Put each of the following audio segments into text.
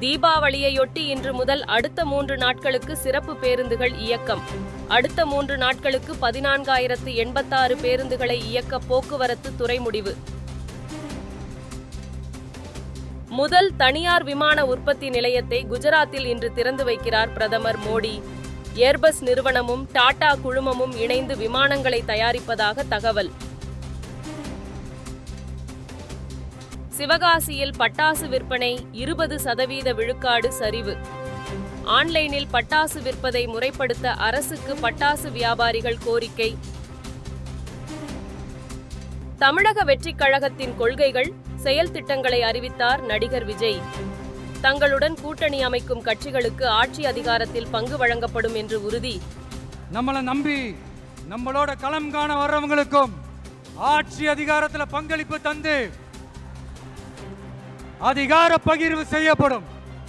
தீபாவளியையொட்டி இன்று முதல் அடுத்த மூன்று நாட்களுக்கு சிறப்பு பேருந்துகள் இயக்கம் அடுத்த மூன்று நாட்களுக்கு பதினான்காயிரத்து எண்பத்தாறு பேருந்துகளை இயக்க போக்குவரத்து துறை முடிவு முதல் தனியார் விமான உற்பத்தி நிலையத்தை குஜராத்தில் இன்று திறந்து வைக்கிறார் பிரதமர் மோடி ஏர்பஸ் நிறுவனமும் டாடா குழுமமும் இணைந்து விமானங்களை தயாரிப்பதாக தகவல் சிவகாசியில் பட்டாசு விற்பனை இருபது சதவீத விழுக்காடு சரிவு ஆன்லைனில் பட்டாசு விற்பதை முறைப்படுத்த அரசுக்கு பட்டாசு வியாபாரிகள் கோரிக்கை தமிழக வெற்றிக் கழகத்தின் கொள்கைகள் செயல் திட்டங்களை அறிவித்தார் நடிகர் விஜய் தங்களுடன் கூட்டணி அமைக்கும் கட்சிகளுக்கு ஆட்சி அதிகாரத்தில் பங்கு வழங்கப்படும் என்று உறுதி நம்மளை நம்பி நம்மளோட களம் காண வர்றவங்களுக்கும் ஆட்சி அதிகாரத்தில் பங்களிப்பு தந்து அதிகார பகிர்வு செய்யப்படும்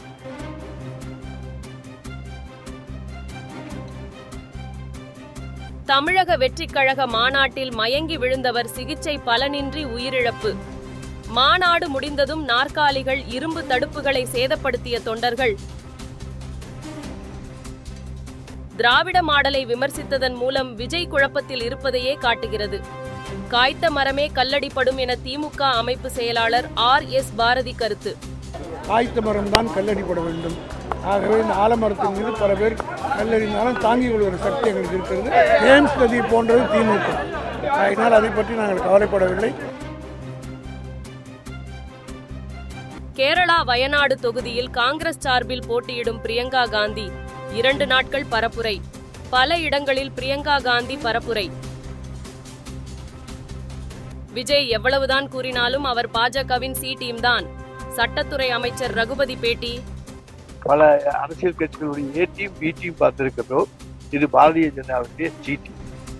தமிழக வெற்றிக் கழக மாநாட்டில் மயங்கி விழுந்தவர் சிகிச்சை பலனின்றி உயிரிழப்பு மாநாடு முடிந்ததும் நாற்காலிகள் இரும்பு தடுப்புகளை சேதப்படுத்திய தொண்டர்கள் திராவிட மாடலை விமர்சித்ததன் மூலம் விஜய் குழப்பத்தில் இருப்பதையே காட்டுகிறது காய்த்த மரமே கல்லடிப்படும் என திமுக அமைப்பு செயலாளர் ஆர் எஸ் பாரதி கருத்து காய்த்த மரம் தான் கல்லடிப்பட வேண்டும் ஆகவே இந்த ஆலமரத்தின் மீது பல பேர் கல்லறிந்தாலும் தாங்கிக் கொள்கிற சக்தி எங்களுக்கு இருக்கிறது ஜேம்ஸ் நதி போன்றது திமுக அதனால் அதை பற்றி நாங்கள் கவலைப்படவில்லை கேரளா வயநாடு தொகுதியில் காங்கிரஸ் சார்பில் போட்டியிடும் பிரியங்கா காந்தி இரண்டு நாட்கள் பரப்புரை பல இடங்களில் பிரியங்கா காந்தி பரப்புரை விஜய் எவ்வளவுதான் கூறினாலும் அவர் பாஜகவின் சி டீம் தான் சட்டத்துறை அமைச்சர் ரகுபதி பேட்டி பல அரசியல் கட்சிகளுடைய ஏ டீம் பி டீம் பார்த்திருக்கிறோம் இது பாரதிய ஜனதாவுடைய சி டீம்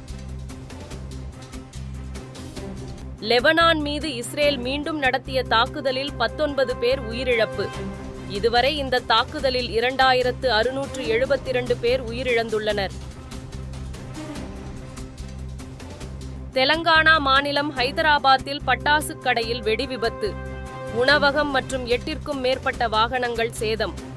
லெபனான் மீது இஸ்ரேல் மீண்டும் நடத்திய தாக்குதலில் பத்தொன்பது பேர் உயிரிழப்பு இதுவரை இந்த தாக்குதலில் இரண்டாயிரத்து அறுநூற்று எழுபத்திரண்டு பேர் உயிரிழந்துள்ளனர் தெலங்கானா மாநிலம் ஹைதராபாத்தில் பட்டாசு கடையில் வெடி விபத்து உணவகம் மற்றும் எட்டிற்கும் மேற்பட்ட வாகனங்கள் சேதம்